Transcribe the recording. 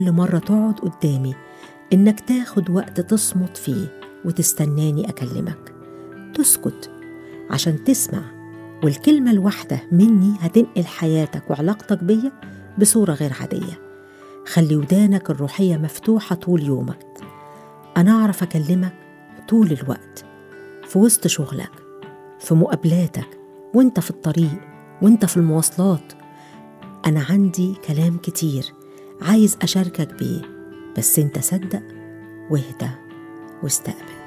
كل مرة تقعد قدامي إنك تاخد وقت تصمت فيه وتستناني أكلمك تسكت عشان تسمع والكلمة الواحدة مني هتنقل حياتك وعلاقتك بيا بصورة غير عادية خلي ودانك الروحية مفتوحة طول يومك أنا أعرف أكلمك طول الوقت في وسط شغلك في مقابلاتك وانت في الطريق وانت في المواصلات أنا عندي كلام كتير عايز أشاركك بيه بس انت صدق واهدى واستقبل